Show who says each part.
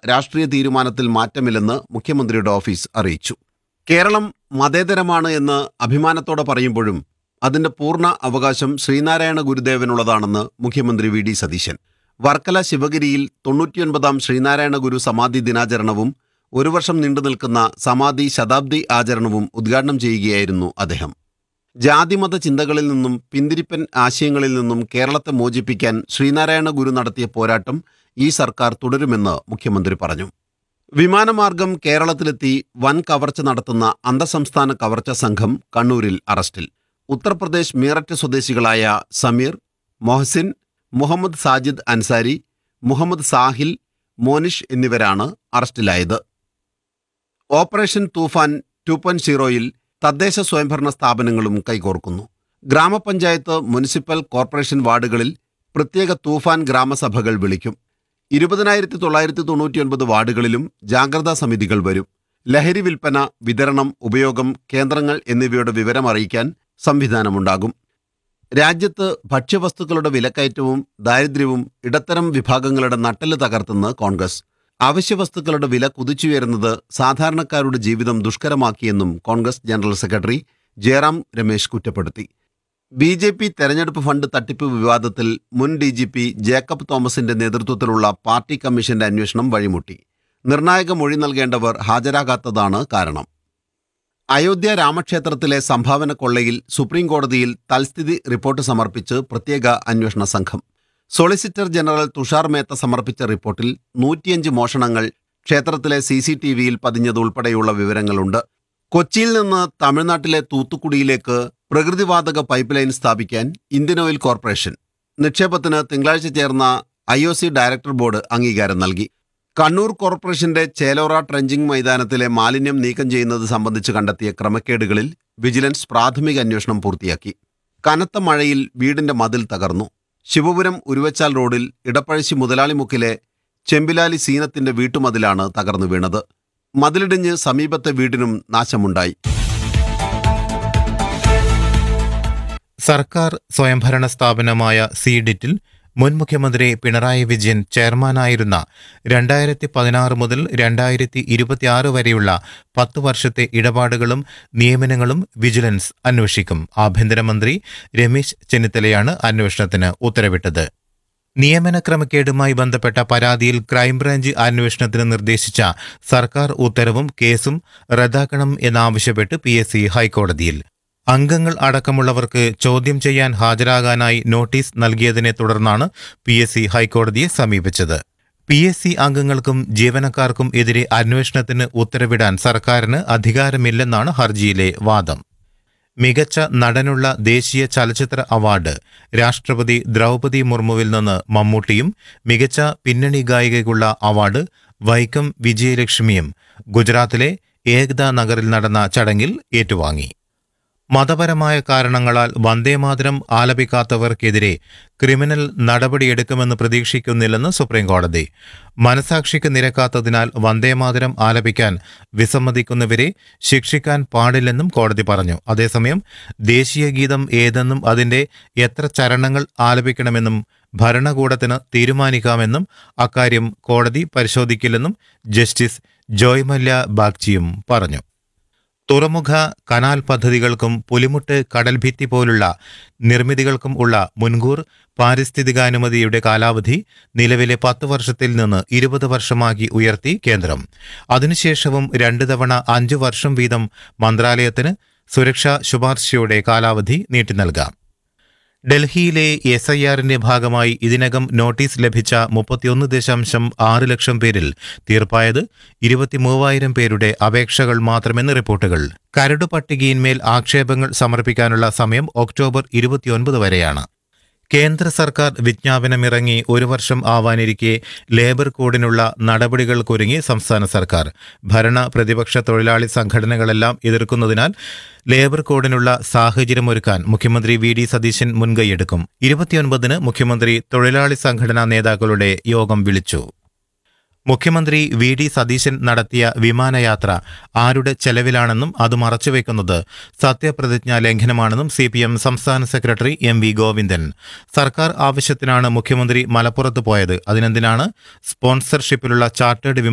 Speaker 1: രാഷ്ട്രീയ തീരുമാനത്തിൽ മാറ്റമില്ലെന്ന് മുഖ്യമന്ത്രിയുടെ ഓഫീസ് അറിയിച്ചു കേരളം മതേതരമാണ് എന്ന് അഭിമാനത്തോടെ പറയുമ്പോഴും അതിന്റെ പൂർണ്ണ അവകാശം ശ്രീനാരായണ ഗുരുദേവനുള്ളതാണെന്ന് മുഖ്യമന്ത്രി വി ഡി സതീശൻ വർക്കല ശിവഗിരിയിൽ തൊണ്ണൂറ്റിയൊൻപതാം ശ്രീനാരായണ ഗുരു സമാധി ദിനാചരണവും ഒരു വർഷം നീണ്ടുനിൽക്കുന്ന സമാധി ശതാബ്ദി ആചരണവും ഉദ്ഘാടനം ചെയ്യുകയായിരുന്നു അദ്ദേഹം ജാതിമത ചിന്തകളിൽ നിന്നും പിന്തിരിപ്പൻ ആശയങ്ങളിൽ നിന്നും കേരളത്തെ മോചിപ്പിക്കാൻ ശ്രീനാരായണ ഗുരു നടത്തിയ പോരാട്ടം ഈ സർക്കാർ തുടരുമെന്ന് മുഖ്യമന്ത്രി പറഞ്ഞു വിമാനമാർഗം കേരളത്തിലെത്തി വൻ കവർച്ച നടത്തുന്ന അന്തർസംസ്ഥാന കവർച്ച സംഘം കണ്ണൂരിൽ അറസ്റ്റിൽ ഉത്തർപ്രദേശ് മീററ്റ് സ്വദേശികളായ സമീർ മൊഹസിൻ മുഹമ്മദ് സാജിദ് അൻസാരി മുഹമ്മദ് സാഹിൽ മോനിഷ് എന്നിവരാണ് അറസ്റ്റിലായത് ഓപ്പറേഷൻ തൂഫാൻ ടു പോയിന്റ് സീറോയിൽ തദ്ദേശ സ്വയംഭരണ സ്ഥാപനങ്ങളും കൈകോർക്കുന്നു ഗ്രാമപഞ്ചായത്ത് മുനിസിപ്പൽ കോർപ്പറേഷൻ വാർഡുകളിൽ പ്രത്യേക തൂഫാൻ ഗ്രാമസഭകൾ വിളിക്കും ഇരുപതിനായിരത്തി തൊള്ളായിരത്തി തൊണ്ണൂറ്റിയൊൻപത് വാർഡുകളിലും ജാഗ്രതാ സമിതികൾ വരും ലഹരി വിൽപ്പന വിതരണം ഉപയോഗം കേന്ദ്രങ്ങൾ എന്നിവയുടെ വിവരം അറിയിക്കാൻ സംവിധാനമുണ്ടാകും രാജ്യത്ത് ഭക്ഷ്യവസ്തുക്കളുടെ വിലക്കയറ്റവും ദാരിദ്ര്യവും ഇടത്തരം വിഭാഗങ്ങളുടെ നട്ടല് തകർത്തെന്ന് കോൺഗ്രസ് അവശ്യവസ്തുക്കളുടെ വില കുതിച്ചുയരുന്നത് സാധാരണക്കാരുടെ ജീവിതം ദുഷ്കരമാക്കിയെന്നും കോൺഗ്രസ് ജനറൽ സെക്രട്ടറി ജയറാം രമേശ് കുറ്റപ്പെടുത്തി ബി ജെ പി തെരഞ്ഞെടുപ്പ് ഫണ്ട് തട്ടിപ്പ് വിവാദത്തിൽ മുൻ ഡി ജി പി ജേക്കബ് തോമസിന്റെ നേതൃത്വത്തിലുള്ള പാർട്ടി കമ്മീഷന്റെ അന്വേഷണം വഴിമുട്ടി നിർണായക മൊഴി നൽകേണ്ടവർ ഹാജരാകാത്തതാണ് കാരണം അയോധ്യ രാമക്ഷേത്രത്തിലെ സംഭാവന കൊള്ളയിൽ സുപ്രീം കോടതിയിൽ തൽസ്ഥിതി റിപ്പോർട്ട് സമർപ്പിച്ച് പ്രത്യേക അന്വേഷണ സംഘം സോളിസിറ്റർ ജനറൽ തുഷാർ മേത്ത സമർപ്പിച്ച റിപ്പോർട്ടിൽ നൂറ്റിയഞ്ച് മോഷണങ്ങൾ ക്ഷേത്രത്തിലെ സി സി ടി വിയിൽ പതിഞ്ഞതുൾപ്പെടെയുള്ള വിവരങ്ങളുണ്ട് കൊച്ചിയിൽ നിന്ന് തമിഴ്നാട്ടിലെ തൂത്തുക്കുടിയിലേക്ക് പ്രകൃതിവാതക പൈപ്പ് ലൈൻ സ്ഥാപിക്കാൻ ഇന്ത്യൻ ഓയിൽ കോർപ്പറേഷൻ നിക്ഷേപത്തിന് തിങ്കളാഴ്ച ചേർന്ന I O C director board അംഗീകാരം നൽകി കണ്ണൂർ കോർപ്പറേഷന്റെ ചേലോറ ട്രെഞ്ചിങ് മൈതാനത്തിലെ മാലിന്യം നീക്കം ചെയ്യുന്നത് സംബന്ധിച്ച് കണ്ടെത്തിയ ക്രമക്കേടുകളിൽ വിജിലൻസ് പ്രാഥമിക അന്വേഷണം പൂർത്തിയാക്കി കനത്ത മഴയിൽ വീടിന്റെ മതിൽ തകർന്നു ശിവപുരം ഉരുവച്ചാൽ റോഡിൽ ഇടപ്പഴശ്ശി മുതലാളിമുക്കിലെ ചെമ്പിലാലി സീനത്തിന്റെ വീട്ടുമതിലാണ് തകർന്നു വീണത് മതിലിടിഞ്ഞ് സമീപത്തെ വീടിനും നാശമുണ്ടായി
Speaker 2: സർക്കാർ സ്വയംഭരണ സ്ഥാപനമായ സീഡിറ്റിൽ മുൻ മുഖ്യമന്ത്രി പിണറായി വിജയൻ ചെയർമാനായിരുന്ന രണ്ടായിരത്തി പതിനാറ് മുതൽ രണ്ടായിരത്തി ഇരുപത്തിയാറ് വരെയുള്ള പത്ത് വർഷത്തെ ഇടപാടുകളും നിയമനങ്ങളും വിജിലൻസ് അന്വേഷിക്കും ആഭ്യന്തരമന്ത്രി രമേശ് ചെന്നിത്തലയാണ് അന്വേഷണത്തിന് ഉത്തരവിട്ടത് നിയമന ക്രമക്കേടുമായി ബന്ധപ്പെട്ട പരാതിയിൽ ക്രൈംബ്രാഞ്ച് അന്വേഷണത്തിന് നിർദ്ദേശിച്ച സർക്കാർ ഉത്തരവും കേസും റദ്ദാക്കണം എന്നാവശ്യപ്പെട്ട് പി എസ് സി ഹൈക്കോടതിയിൽ അംഗങ്ങൾ അടക്കമുള്ളവർക്ക് ചോദ്യം ചെയ്യാൻ ഹാജരാകാനായി നോട്ടീസ് നൽകിയതിനെ തുടർന്നാണ് പി എസ് സി ഹൈക്കോടതിയെ സമീപിച്ചത് പി എസ് സി അംഗങ്ങൾക്കും ജീവനക്കാർക്കും എതിരെ അന്വേഷണത്തിന് ഉത്തരവിടാൻ സർക്കാരിന് അധികാരമില്ലെന്നാണ് ഹർജിയിലെ വാദം മികച്ച നടനുള്ള ദേശീയ ചലച്ചിത്ര അവാർഡ് രാഷ്ട്രപതി ദ്രൗപതി മുർമുവിൽ നിന്ന് മമ്മൂട്ടിയും മികച്ച പിന്നണി ഗായികയ്ക്കുള്ള അവാർഡ് വൈക്കം വിജയലക്ഷ്മിയും ഗുജറാത്തിലെ ഏകതാ നഗറിൽ നടന്ന ചടങ്ങിൽ ഏറ്റുവാങ്ങി മതപരമായ കാരണങ്ങളാൽ വന്ദേമാതരം ആലപിക്കാത്തവർക്കെതിരെ ക്രിമിനൽ നടപടിയെടുക്കുമെന്ന് പ്രതീക്ഷിക്കുന്നില്ലെന്ന് സുപ്രീംകോടതി മനസാക്ഷിക്ക് നിരക്കാത്തതിനാൽ വന്ദേമാതരം ആലപിക്കാൻ വിസമ്മതിക്കുന്നവരെ ശിക്ഷിക്കാൻ പാടില്ലെന്നും കോടതി പറഞ്ഞു അതേസമയം ദേശീയ ഗീതം ഏതെന്നും അതിന്റെ എത്ര ചരണങ്ങൾ ആലപിക്കണമെന്നും ഭരണകൂടത്തിന് തീരുമാനിക്കാമെന്നും അക്കാര്യം കോടതി പരിശോധിക്കില്ലെന്നും ജസ്റ്റിസ് ജോയ് മല്യ ബാഗ്ചിയും പറഞ്ഞു തുറമുഖ കനാൽ പദ്ധതികൾക്കും പുലിമുട്ട് കടൽഭിത്തി പോലുള്ള നിർമ്മിതികൾക്കും ഉള്ള മുൻകൂർ പാരിസ്ഥിതികാനുമതിയുടെ കാലാവധി നിലവിലെ പത്ത് വർഷത്തിൽ നിന്ന് ഇരുപത് വർഷമാക്കി ഉയർത്തി കേന്ദ്രം അതിനുശേഷവും രണ്ടു തവണ അഞ്ചു വർഷം വീതം മന്ത്രാലയത്തിന് സുരക്ഷാ ശുപാർശയോടെ കാലാവധി നീട്ടി നൽകാം ഡൽഹിയിലെ എസ് ഐ ആറിന്റെ ഭാഗമായി ഇതിനകം നോട്ടീസ് ലഭിച്ച മുപ്പത്തിയൊന്ന് ദശാംശം ആറ് ലക്ഷം പേരിൽ തീർപ്പായത് ഇരുപത്തിമൂവായിരം പേരുടെ അപേക്ഷകൾ മാത്രമെന്ന് റിപ്പോർട്ടുകൾ കരട് പട്ടികയിന്മേൽ ആക്ഷേപങ്ങൾ സമർപ്പിക്കാനുള്ള സമയം ഒക്ടോബർ ഇരുപത്തിയൊൻപത് വരെയാണ് കേന്ദ്ര സർക്കാർ വിജ്ഞാപനമിറങ്ങി ഒരു വർഷം ആവാനിരിക്കെ ലേബർ കോഡിനുള്ള നടപടികൾക്കൊരുങ്ങി സംസ്ഥാന സർക്കാർ ഭരണ പ്രതിപക്ഷ തൊഴിലാളി സംഘടനകളെല്ലാം എതിർക്കുന്നതിനാൽ ലേബർ കോഡിനുള്ള സാഹചര്യമൊരുക്കാൻ മുഖ്യമന്ത്രി വി ഡി സതീശൻ മുൻകൈയെടുക്കും ഇരുപത്തിയൊൻപതിന് മുഖ്യമന്ത്രി തൊഴിലാളി സംഘടനാ നേതാക്കളുടെ യോഗം വിളിച്ചു മുഖ്യമന്ത്രി വി ഡി സതീശൻ നടത്തിയ വിമാനയാത്ര ആരുടെ ചെലവിലാണെന്നും അത് മറച്ചുവെക്കുന്നത് സത്യപ്രതിജ്ഞാ ലംഘനമാണെന്നും സി പി എം സംസ്ഥാന സെക്രട്ടറി എം വി ഗോവിന്ദൻ സർക്കാർ ആവശ്യത്തിനാണ് മുഖ്യമന്ത്രി മലപ്പുറത്ത് പോയത് അതിനെന്തിനാണ് സ്പോൺസർഷിപ്പിലുള്ള ചാർട്ടേഡ്